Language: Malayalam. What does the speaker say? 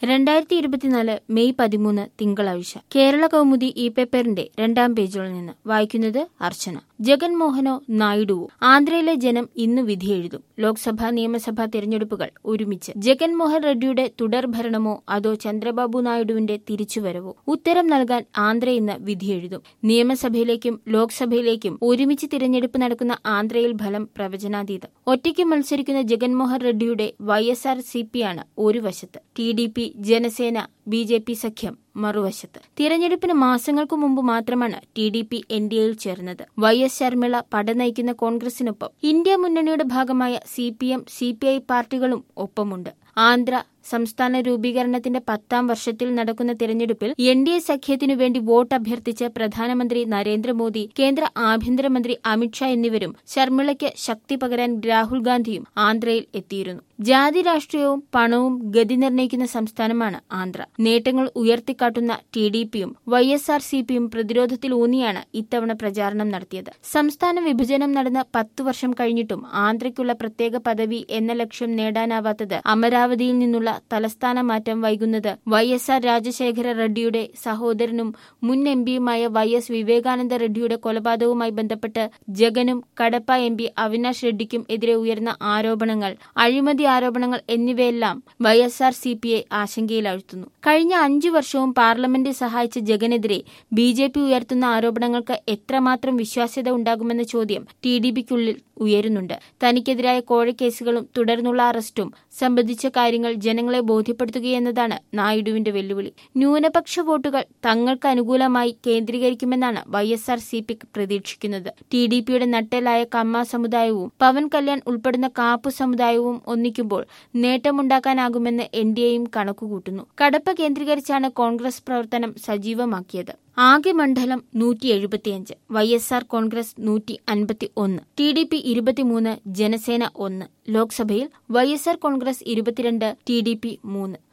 രണ്ടായിരത്തി ഇരുപത്തിനാല് മെയ് പതിമൂന്ന് തിങ്കളാഴ്ച കേരള കൗമുദി ഈ പേപ്പറിന്റെ രണ്ടാം പേജിൽ നിന്ന് വായിക്കുന്നത് അർച്ചന ജഗൻമോഹനോ നായിഡുവോ ആന്ധ്രയിലെ ജനം ഇന്ന് വിധിയെഴുതും ലോക്സഭാ നിയമസഭാ തിരഞ്ഞെടുപ്പുകൾ ഒരുമിച്ച് ജഗൻമോഹൻ റെഡ്ഡിയുടെ തുടർ ഭരണമോ അതോ ചന്ദ്രബാബു നായിഡുവിന്റെ തിരിച്ചുവരവോ ഉത്തരം നൽകാൻ ആന്ധ്ര ഇന്ന് വിധിയെഴുതും നിയമസഭയിലേക്കും ലോക്സഭയിലേക്കും ഒരുമിച്ച് തിരഞ്ഞെടുപ്പ് നടക്കുന്ന ആന്ധ്രയിൽ ഫലം പ്രവചനാതീതം ഒറ്റയ്ക്ക് മത്സരിക്കുന്ന ജഗൻമോഹൻ റെഡ്ഡിയുടെ Y S R C P ആണ് ഒരു വശത്ത് T D P Janasena B J P സഖ്യം മറുവശത്ത് തിരഞ്ഞെടുപ്പിന് മാസങ്ങൾക്ക് മുമ്പ് മാത്രമാണ് T D P N D എയിൽ ചേർന്നത് വൈ എസ് ശർമിള പട നയിക്കുന്ന കോൺഗ്രസിനൊപ്പം ഇന്ത്യ മുന്നണിയുടെ ഭാഗമായ C P M C P I പാർട്ടികളും ഒപ്പമുണ്ട് ആന്ധ്ര സംസ്ഥാന രൂപീകരണത്തിന്റെ പത്താം വർഷത്തിൽ നടക്കുന്ന തിരഞ്ഞെടുപ്പിൽ എൻ ഡി എ സഖ്യത്തിനു വേണ്ടി വോട്ട് അഭ്യർത്ഥിച്ച പ്രധാനമന്ത്രി നരേന്ദ്രമോദി കേന്ദ്ര ആഭ്യന്തരമന്ത്രി അമിത്ഷാ എന്നിവരും ശർമിളയ്ക്ക് ശക്തി പകരാൻ രാഹുൽ ഗാന്ധിയും ആന്ധ്രയിൽ എത്തിയിരുന്നു ജാതി രാഷ്ട്രീയവും പണവും ഗതി നിർണ്ണയിക്കുന്ന സംസ്ഥാനമാണ് ആന്ധ്ര നേട്ടങ്ങൾ ഉയർത്തിക്കാട്ടുന്ന ടി ഡി പിയും വൈ എസ് ആർ സി പിയും പ്രതിരോധത്തിലൂന്നിയാണ് ഇത്തവണ പ്രചാരണം നടത്തിയത് സംസ്ഥാന വിഭജനം നടന്ന പത്തു വർഷം കഴിഞ്ഞിട്ടും ആന്ധ്രയ്ക്കുള്ള പ്രത്യേക പദവി എന്ന ലക്ഷ്യം നേടാനാവാത്തത് അമരാവതിയിൽ നിന്നുള്ള തലസ്ഥാന മാറ്റം വൈകുന്നത് വൈ എസ് ആർ രാജശേഖര റെഡ്ഡിയുടെ സഹോദരനും മുൻ എം പിയുമായ വൈ എസ് വിവേകാനന്ദ റെഡ്ഡിയുടെ കൊലപാതകവുമായി ബന്ധപ്പെട്ട് ജഗനും കടപ്പ എം പി അവിനാഷ് റെഡ്ഡിക്കും എതിരെ ഉയർന്ന ആരോപണങ്ങൾ അഴിമതി ആരോപണങ്ങൾ എന്നിവയെല്ലാം Y S R C P I ആശങ്കയിലാഴ്ത്തുന്നു കഴിഞ്ഞ അഞ്ചു വർഷവും പാർലമെന്റ് സഹായിച്ച ജഗനെതിരെ ബി ജെ പി ഉയർത്തുന്ന ആരോപണങ്ങൾക്ക് എത്രമാത്രം വിശ്വാസ്യത ഉണ്ടാകുമെന്ന ചോദ്യം ടി ഡി പിക്കുള്ളിൽ ഉയരുന്നുണ്ട് തനിക്കെതിരായ കോഴക്കേസുകളും തുടർന്നുള്ള അറസ്റ്റും സംബന്ധിച്ച കാര്യങ്ങൾ ജനങ്ങളെ ബോധ്യപ്പെടുത്തുകയെന്നതാണ് നായിഡുവിന്റെ വെല്ലുവിളി ന്യൂനപക്ഷ വോട്ടുകൾ തങ്ങൾക്ക് അനുകൂലമായി കേന്ദ്രീകരിക്കുമെന്നാണ് Y S R C P പ്രതീക്ഷിക്കുന്നത് ടി ഡി പിയുടെ നട്ടെല്ലായ കമ്മ സമുദായവും പവൻ കല്യാൺ ഉൾപ്പെടുന്ന കാപ്പു സമുദായവും ഒന്നിക്കുമ്പോൾ നേട്ടമുണ്ടാക്കാനാകുമെന്ന് എൻ ഡി എയും കണക്കുകൂട്ടുന്നു കടപ്പ കേന്ദ്രീകരിച്ചാണ് കോൺഗ്രസ് പ്രവർത്തനം സജീവമാക്കിയത് ആകെ മണ്ഡലം നൂറ്റി എഴുപത്തിയഞ്ച് വൈ എസ് ആർ കോൺഗ്രസ് നൂറ്റി അൻപത്തി ഒന്ന് ടി ഡി പി ഇരുപത്തിമൂന്ന് ജനസേന ഒന്ന് ലോക്സഭയിൽ വൈ എസ് ആർ കോൺഗ്രസ് ഇരുപത്തിരണ്ട് ടി ഡി പി മൂന്ന്